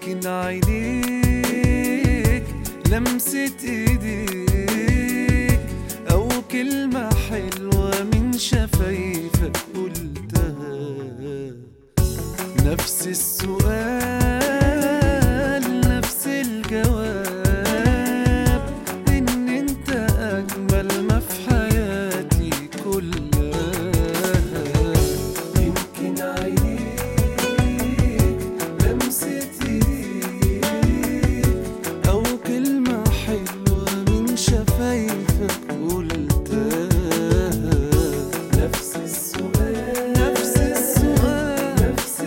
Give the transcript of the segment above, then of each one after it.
يمكن عينيك لمسة ايديك او كلمة حلوة من شفايفك قلتها نفس السؤال نفس الجواب ان انت اجمل ما في حياتي كلها يمكن عينيك لمسة ايديك او كلمة حلوة من شفايفك قلتها نفس السؤال نفس السؤال نفس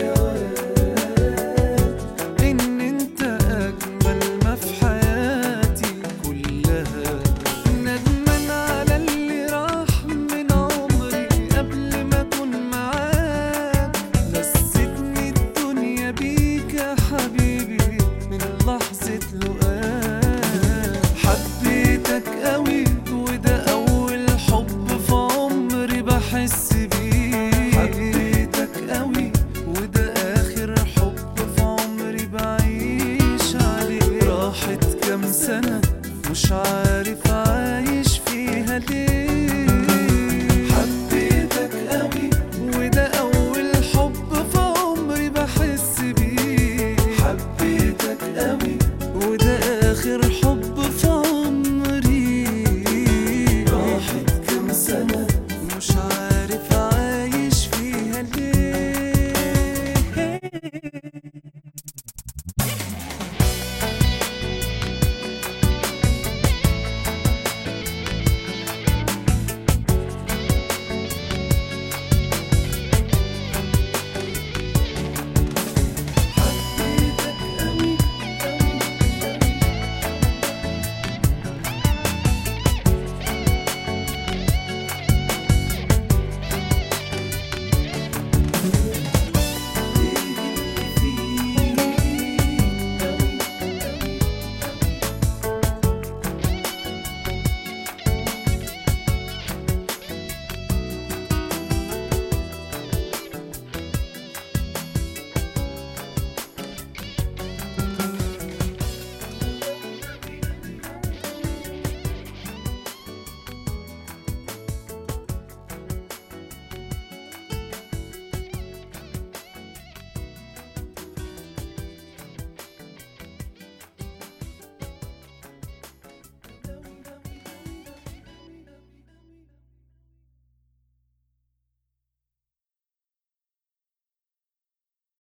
الجواب ان انت اجمل ما في حياتي كلها ندمان على اللي راح من عمري قبل ما اكون معاك نسيتني الدنيا بيك يا حبيبي من لحظة لقاك حبيتك قوي وده اول حب في عمري بحس بيه حبيتك قوي وده اخر حب في عمري بعيش عليه راحت كام سنة مش عارف